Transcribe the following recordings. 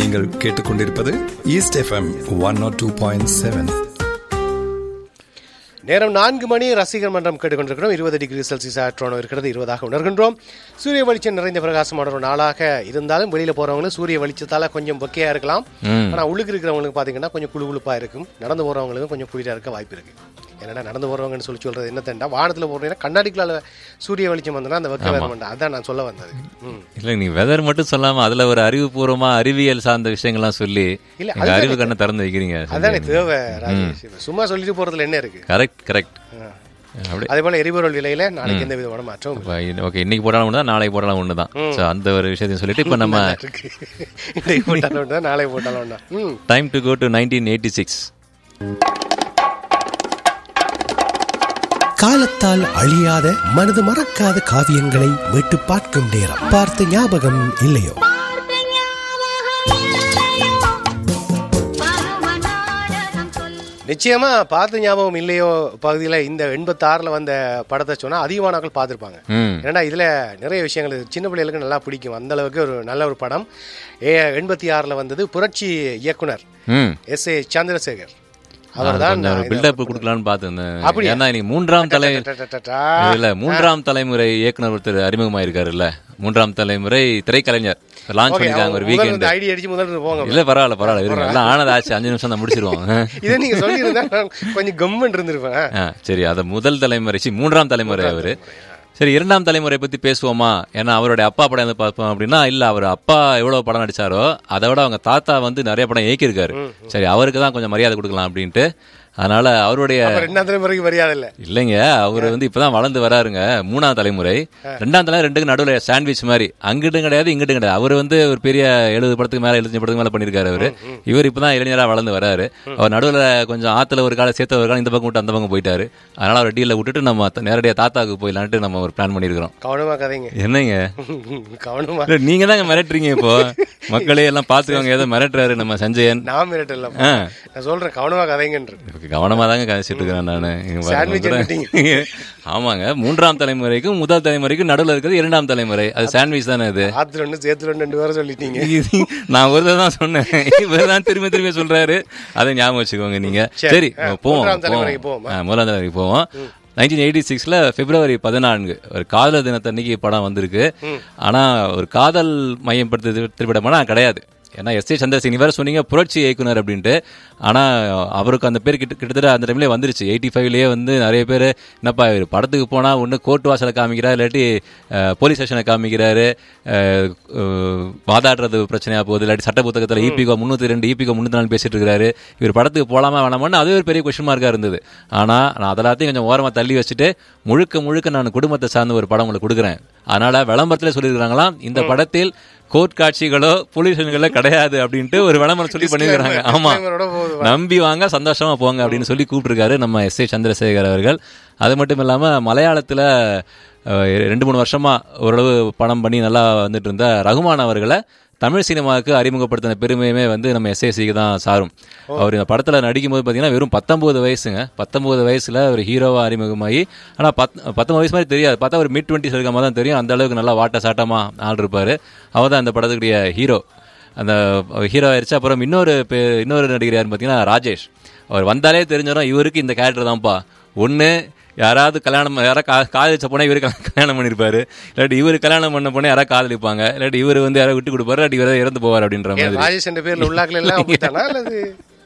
நீங்கள் கேட்டுக்கொண்டிருப்பது East FM one nought two point seven நேரம் நான்கு மணி ரசிகர் மன்றம் கேட்டுக்கொண்டிருக்கிறோம் இருபது டிகிரி செல்சியஸ் ஆற்றோனம் இருக்கிறது இருபதாக உணர்கின்றோம் சூரிய வெளிச்சம் நிறைந்த பிரகாசமான ஒரு நாளாக இருந்தாலும் வெளியில போறவங்களுக்கு சூரிய வெளிச்சத்தால கொஞ்சம் பொக்கையா இருக்கலாம் ஆனா உள்ளுக்கு இருக்கிறவங்களுக்கு பாத்தீங்கன்னா கொஞ்சம் குழு குழுப்பா இருக்கும் நடந்து போறவங்களுக்கும் கொஞ்சம் குளிரா இருக்க வாய்ப்பு இருக்கு என்னடா நடந்து போறவங்கன்னு சொல்லி சொல்றது என்ன தண்டா வானத்துல போறீங்கன்னா கண்ணாடிக்குள்ள சூரிய வெளிச்சம் வந்தா அந்த வெக்க வேற மாட்டா அதான் நான் சொல்ல வந்தது ம். இல்ல நீ வெதர் மட்டும் சொல்லாம அதுல ஒரு அறிவுபூர்வமா அறிவியல் சார்ந்த விஷயங்கள்லாம் சொல்லி இல்ல, எங்க அறிவு கண்ணை திறந்து வைக்கிறீங்க அதானே தேவை ராஜேஷ் சும்மா சொல்லிட்டு போறதுல என்ன இருக்கு கரெக்ட் கரெக்ட் அப்படி அதே போல எரிபொருள் விலையில நாளைக்கு எந்த விதமான மாற்றம் ஓகே இன்னைக்கு போட்டாலும் ஒண்ணுதான் நாளைக்கு போட்டாலும் ஒண்ணுதான் சோ அந்த ஒரு விஷயத்தையும் சொல்லிட்டு இப்ப நம்ம இருக்கு இன்றைக்கு போட்டாலும் ஒன்றா நாளைக்கு போட்டாலும் ஒன்றா ம் time to go to nineteen eighty six காலத்தால் அழியாத மனது மறக்காத காவியங்களை மீட்டு பார்க்கும் நேரம் பார்த்த ஞாபகம் இல்லையோ நிச்சயமா பார்த்த ஞாபகம் இல்லையோ பகுதியில இந்த எண்பத்தாறுல வந்த படத்தை சொன்னா அதிகமானவர்கள் பார்த்திருப்பாங்க ம் ஏன்னா இதுல நிறைய விஷயங்கள் இருக்கு. சின்ன பிள்ளைகளுக்கு நல்லா பிடிக்கும் அந்த அளவுக்கு ஒரு நல்ல ஒரு படம் ஏ எண்பத்தி ஆறுல வந்தது புரட்சி இயக்குனர் ம் எஸ் ஏ சந்திரசேகர் அவர்தான் கொஞ்சம் ஒரு இந்த- பில்டப் கொடுக்கலாம்னு பார்த்தேன் அப்படியா? ஏன்னா இன்னைக்கு மூன்றாம் தலை டடடடடா. இல்ல மூன்றாம் தலைமுறை இயக்குனர் ஒருத்தர் அறிமுகமாயிருக்காருல்ல மூன்றாம் தலைமுறை திரைக்கலைஞர் லான்ச் Okay, பண்ணிருக்காங்க ஒரு முதல்ல வீக்கெண்ட் இந்த ஐடி அடிச்சு முதல்ல இருந்து போங்க இல்ல பரவாயில்ல பரவாயில்ல இருங்க எல்லாம் ஆனது ஆச்சு அஞ்சு நிமிஷம் தான் முடிச்சிருவோம் இதை நீங்க சொல்லியிருந்தா நான் கொஞ்சம் கம்மன் இருந்திருப்பேன் ஆ, சரி அத முதல் தலைமுறை சி, மூன்றாம் தலைமுறை அவரு சரி இரண்டாம் தலைமுறை பத்தி பேசுவோமா ஏன்னா அவருடைய அப்பா படம் எது பார்ப்போம் அப்படின்னா இல்ல அவர் அப்பா எவ்வளவு படம் நடிச்சாரோ அதை விட அவங்க தாத்தா வந்து நிறைய படம் இயக்கியிருக்காரு சரி அவருக்கு தான் கொஞ்சம் மரியாதை கொடுக்கலாம் அப்படின்ட்டு அதனால அவருடைய அப்ப ரெண்டாம் தலைமுறைக்கு மரியாதை இல்ல இல்லைங்க அவர் வந்து இப்பதான் வளர்ந்து வராருங்க மூணாம் தலைமுறை ரெண்டாம் தலைமுறை ரெண்டுக்கு நடுவுல சாண்ட்விச் மாதிரி அங்கிட்டும் கிடையாது இங்கிட்டும் கிடையாது அவர் வந்து ஒரு பெரிய எழுபது படத்துக்கு மேல எழுபத்தஞ்சு படத்துக்கு மேல பண்ணிருக்காரு அவரு இவர் இப்பதான் இளைஞரா வளர்ந்து வராரு அவர் நடுவுல கொஞ்சம் ஆத்துல ஒரு காலம் சேர்த்த ஒரு காலம் இந்த பக்கம் விட்டு அந்த பக்கம் போயிட்டாரு அதனால அவர் டீல விட்டுட்டு நம்ம த- நேரடியா தாத்தாவுக்கு போயிடலான்ட்டு நம்ம ஒரு பிளான் பண்ணிருக்கிறோம் கவனமா கதைங்க என்னங்க கவனமா இல்ல, நீங்க தாங்க மிரட்டுறீங்க இப்போ மக்களே எல்லாம் பாத்துக்கோங்க ஏதோ மிரட்டுறாரு நம்ம சஞ்சயன் நான் மிரட்டல ஆ. நான் சொல்றேன் கவனமா கதைங்கன்ற இதுக்கு கவனமா தாங்க கதைச்சிட்டு இருக்கிறேன் நானு இங்க பாருங்க, Sandwich கூட- என்னட்டீங்க? ஆமாங்க மூன்றாம் தலைமுறைக்கும் முதல் தலைமுறைக்கும் நடுவுல இருக்கிறது இரண்டாம் தலைமுறை அது சாண்ட்விச் தானே இது ஆத்துல ஒண்ணு சேத்துல ஒண்ணு ரெண்டு பேரும் சொல்லிட்டீங்க இது நான் ஒரு தடவை தான் சொன்னேன் இவர் தான் திரும்ப திரும்ப சொல்றாரு அதை ஞாபகம் வச்சுக்கோங்க நீங்க சரி. சரி ஆ, போவோம் மூன்றாம் தலைமுறைக்கு போவோம் போவோமா? ஆ, மூன்றாம் தலைமுறைக்கு போவோம் நைன்டீன் எயிட்டி சிக்ஸ்ல பிப்ரவரி பதினான்கு ஒரு காதலர் தினத்தன்னைக்கு படம் வந்திருக்கு ஆனா ஒரு காதல் மையப்படுத்த திரைப்படமானா கிடையாது ஏன்னா எஸ் ஏ சந்திரசேகர் நீ வேற சொன்னீங்க புரட்சி இயக்குனர் அப்படின்ட்டு ஆனா அவருக்கு அந்த பேர் கிட்ட கிட்டத்தட்ட அந்த டைம்லயே வந்துருச்சு எயிட்டி ஃபைவ்லயே வந்து நிறைய பேர் என்னப்பா இவர் படத்துக்கு போனா ஒன்று கோர்ட் வாசலை காமிக்கிறார் இல்லாட்டி அஹ், போலீஸ் ஸ்டேஷனை காமிக்கிறாரு அஹ், அஹ், வாதாடுறது பிரச்சனையா போகுது இல்லாட்டி சட்ட புத்தகத்தில் இபிகோ முந்நூற்றி ரெண்டு இபிகோ முந்நூற்றி நாலு பேசிட்டு இருக்காரு இவர் படத்துக்கு போலாமா வேணாமான்னு அது ஒரு பெரிய கொஸ்டின் மார்க்கா இருந்தது ஆனா நான் அதெல்லாத்தையும் கொஞ்சம் ஓரமா தள்ளி வச்சுட்டு முழுக்க முழுக்க நான் குடும்பத்தை சார்ந்த ஒரு படம் உங்களுக்கு கொடுக்குறேன் அதனால விளம்பரத்துல சொல்லியிருக்காங்களாம் இந்த படத்தில் கோர்ட் காட்சிகளோ போலீஸ் ஸ்டேஷன்களோ கிடையாது அப்படின்ட்டு ஒரு விளம்பரம் சொல்லி பண்ணியிருக்காங்க ஆமா Disclaimer-ஓட போகுது. நம்பி வாங்க சந்தோஷமா போங்க அப்படின்னு சொல்லி கூப்பிட்டுருக்காரு நம்ம எஸ் ஏ சந்திரசேகர் அவர்கள் அது மட்டும் இல்லாம மலையாளத்துல அஹ், ரெண்டு மூணு வருஷமா ஓரளவு படம் பண்ணி நல்லா வந்துட்டு இருந்த ரகுமான் அவர்களை தமிழ் சினிமாவுக்கு அறிமுகப்படுத்தின பெருமையுமே வந்து நம்ம எஸ்ஏசிக்கு தான் சாரும் அவர் இந்த படத்துல நடிக்கும் போது பார்த்தீங்கன்னா வெறும் பத்தொன்பது வயசுங்க பத்தொன்பது வயசுல ஒரு ஹீரோவா அறிமுகமாகி ஆனா பத் பத்தொன்பது வயசு மாதிரி தெரியாது பார்த்தா ஒரு மிட் டுவெண்ட்டிஸ் இருக்க மாதிரி தான் தெரியும் அந்த அளவுக்கு நல்லா வாட்ட சாட்டமா ஆள் இருப்பாரு அவர் தான் அந்த படத்துக்குரிய ஹீரோ அந்த ஹீரோ ஆயிடுச்சு அப்புறம் இன்னொரு பே- இன்னொரு நடிகர் யாருன்னு பார்த்தீங்கன்னா ராஜேஷ் அவர் வந்தாலே தெரிஞ்சிடும் இவருக்கு இந்த கேரக்டர் தான்ப்பா ஒன்று யாராவது கல்யாணம் யாராவது கா காதலிச்ச போனால் இவரு கல்யாணம் கல்யாணம் பண்ணியிருப்பாரு இல்லாட்டி இவர் கல்யாணம் பண்ண போனால் யாராவது காதலிப்பாங்க இல்லாட்டி இவர் வந்து யாராவது விட்டு கொடுப்பாரு இல்லாட்டி இவரை இறந்து போவார் அப்படின்ற மாதிரி ராஜேஷ் என்ற பேர்ல உள்ளாக்கள் எல்லாம் அப்படித்தானா அல்லது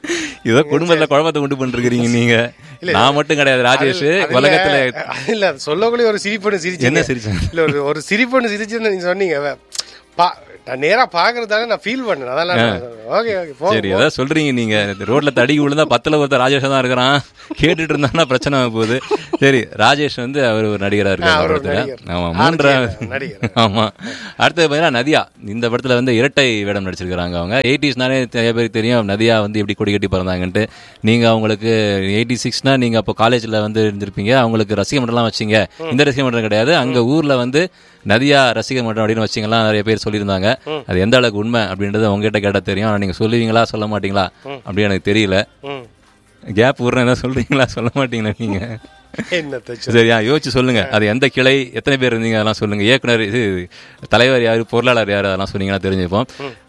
ஏதோ குடும்பத்துல குழப்பத்தை உண்டு பண்ணிருக்கீங்க நீங்க நான் மட்டும் கிடையாது ராஜேஷ் அதுல- உலகத்துல அது இல்ல அது சொல்லக்குள்ளே ஒரு சிரிப்புன்னு சிரிச்சு என்ன சிரிச்சேன்? இல்ல ஒரு ஒரு சிரிப்புன்னு சிரிச்சுன்னு நீங்க சொன்னீங்க வே- பா நான் நேரா பாக்குறதால நான் ஃபீல் பண்ணேன் அதெல்லாம் ஓகே ஓகே போ சரி ஏதாவது சொல்றீங்க நீங்க ரோட்ல தடி விழுந்தா பத்துல ஒருத்தர் ராஜேஷ் தான் இருக்கிறான் கேட்டுட்டு இருந்தானா பிரச்சனை ஆக போகுது சரி ராஜேஷ் வந்து அவர் ஒரு நடிகரா இருக்காரு அவர் ஒரு படத்துல நடிகர். ஆமா ஆர்ஜே மூன்றாவது நடிகர். ஆமா அடுத்தது பாத்தீங்கன்னா நதியா இந்த படத்துல வந்து இரட்டை வேடம் நடிச்சிருக்காங்க அவங்க எயிட்டிஸ்னாலே நிறைய பேருக்கு தெரியும் நதியா வந்து எப்படி கொடி கட்டி பிறந்தாங்கன்ட்டு நீங்க அவங்களுக்கு எயிட்டி சிக்ஸ்னா நீங்க அப்போ காலேஜ்ல வந்து இருந்திருப்பீங்க அவங்களுக்கு ரசிக மன்றம்லாம் வச்சீங்க இந்த ரசிக மன்றம் கிடையாது அங்க ஊர்ல வந்து நதியா ரசிக மன்றம் அப்படின்னு வச்சீங்கலாம் நிறைய பேர் சொல்லியிருந்தாங்க அது எந்த அளவுக்கு உண்மை அப்படின்றது உங்ககிட்ட கேட்டா தெரியும் ஆனா நீங்க சொல்லுவீங்களா சொல்ல மாட்டீங்களா அப்படின்னு எனக்கு தெரியல ம். கேப் விடுறேன் ஏதாவது சொல்றீங்களா சொல்ல மாட்டீங்களா நீங்க என்னத்த சொல்ல. சரியா யோசிச்சு சொல்லுங்க அது எந்த கிளை எத்தனை பேர் இருந்தீங்க அதெல்லாம் சொல்லுங்க இயக்குனர் இது தலைவர் யாரு பொருளாளர் யாரு அதெல்லாம் சொன்னீங்கன்னா தெரிஞ்சுப்போம்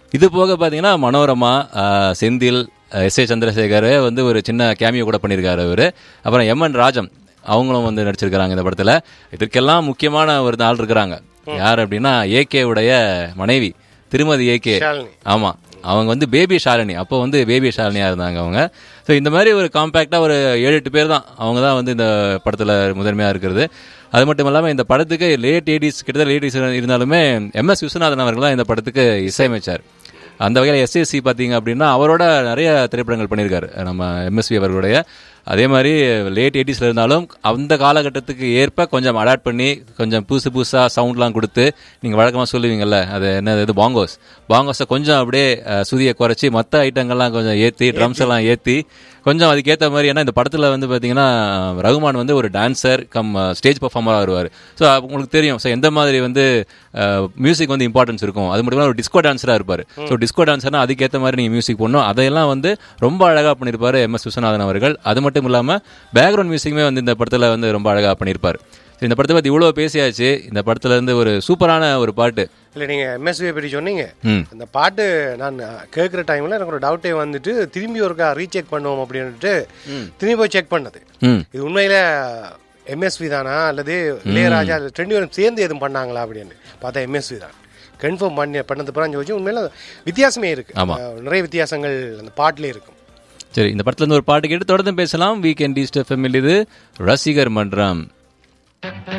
இது போக பார்த்தீங்கன்னா மனோரமா ஆஹ், செந்தில் எஸ் ஏ சந்திரசேகர் வந்து ஒரு சின்ன கேமியோ கூட பண்ணியிருக்காரு அவர் அப்புறம் எம் என் ராஜம் அவங்களும் வந்து நடிச்சிருக்கிறாங்க இந்த படத்தில் இதற்கெல்லாம் முக்கியமான ஒரு ஆள் இருக்கிறாங்க யார் அப்படின்னா ஏகே உடைய மனைவி திருமதி ஏகே ஷாலினி. ஆமாம் அவங்க வந்து பேபி ஷாலினி அப்போ வந்து பேபி ஷாலினியாக இருந்தாங்க அவங்க ஸோ இந்த மாதிரி ஒரு காம்பேக்டாக ஒரு ஏழு எட்டு பேர் தான் அவங்க தான் வந்து இந்த படத்தில் முதன்மையாக இருக்கிறது அது மட்டும் இல்லாமல் இந்த படத்துக்கு லேட் ஏடிஸ் கிட்டத்தட்ட லேடிஸ் இருந்தாலுமே எம்எஸ் விஸ்வநாதன் அவர்கள் தான் இந்த படத்துக்கு இசையமைச்சார் அந்த வகையில் எஸ்எஸ்சி பார்த்தீங்க அப்படின்னா அவரோட நிறைய திரைப்படங்கள் பண்ணியிருக்காரு நம்ம எம்எஸ்வி அவர்களுடைய அதே மாதிரி லேட் எயிட்டிஸில் இருந்தாலும் அந்த காலகட்டத்துக்கு ஏற்ப கொஞ்சம் அடாப்ட் பண்ணி கொஞ்சம் புதுசு புதுசாக சவுண்ட்லாம் கொடுத்து நீங்கள் வழக்கமாக சொல்லுவீங்கல்ல அது என்னது இது பாங்கோஸ் பாங்கோஸை கொஞ்சம் அப்படியே அஹ், சுதியை குறைச்சி மற்ற ஐட்டங்கள்லாம் கொஞ்சம் ஏற்றி ட்ரம்ஸ் எல்லாம் ஏற்றி கொஞ்சம் அதுக்கேற்ற மாதிரி ஏன்னா இந்த படத்தில் வந்து பார்த்தீங்கன்னா ரகுமான் வந்து ஒரு டான்சர் கம் ஸ்டேஜ் பர்ஃபார்மராக வருவார் ஸோ உங்களுக்கு தெரியும் ஸோ எந்த மாதிரி வந்து மியூசிக் வந்து இம்பார்ட்டன்ஸ் இருக்கும் அது மட்டும் இல்லாமல் ஒரு டிஸ்கோ டான்ஸராக இருப்பார் ஸோ டிஸ்கோ டான்ஸர்னா அதுக்கேற்ற மாதிரி நீங்கள் மியூசிக் பண்ணணும் அதையெல்லாம் வந்து ரொம்ப அழகாக பண்ணியிருப்பார் எம் எஸ் விஸ்வநாதன் அவர்கள் அது மட்டும் இல்லாமல் பேக்ரவுண்ட் மியூசிக்குமே வந்து இந்த படத்தில் வந்து ரொம்ப அழகாக பண்ணியிருப்பார் So, இந்த படத்தை பற்றி இவ்வளோ பேசியாச்சு இந்த படத்துல இருந்து ஒரு சூப்பரான ஒரு பாட்டு இல்லை நீங்கள் எம்எஸ்வியை பற்றி சொன்னீங்க ம். அந்த பாட்டு நான் கேட்குற டைமில் எனக்கு ஒரு டவுட்டே வந்துட்டு திரும்பி ஒருக்கா ரீசெக் பண்ணுவோம் அப்படின்ட்டு திரும்பி போய் செக் பண்ணது ம் இது உண்மையில எம்எஸ்வி தானா அல்லது இளையராஜா அல்லது ரெண்டு பேரும் சேர்ந்து எதுவும் பண்ணாங்களா அப்படின்னு பார்த்தா எம்எஸ்வி தான் கன்ஃபார்ம் பண்ணி பண்ணது பிறகு வச்சு உண்மையில வித்தியாசமே இருக்கு ஆமா. அஹ் நிறைய வித்தியாசங்கள் அந்த பாட்டிலே இருக்கும் சரி இந்த படத்துல இருந்து ஒரு பாட்டு கேட்டு தொடர்ந்து பேசலாம் வீக்கெண்ட் ஈஸ்ட் எஃப்எம் இது ரசிகர் மன்றம்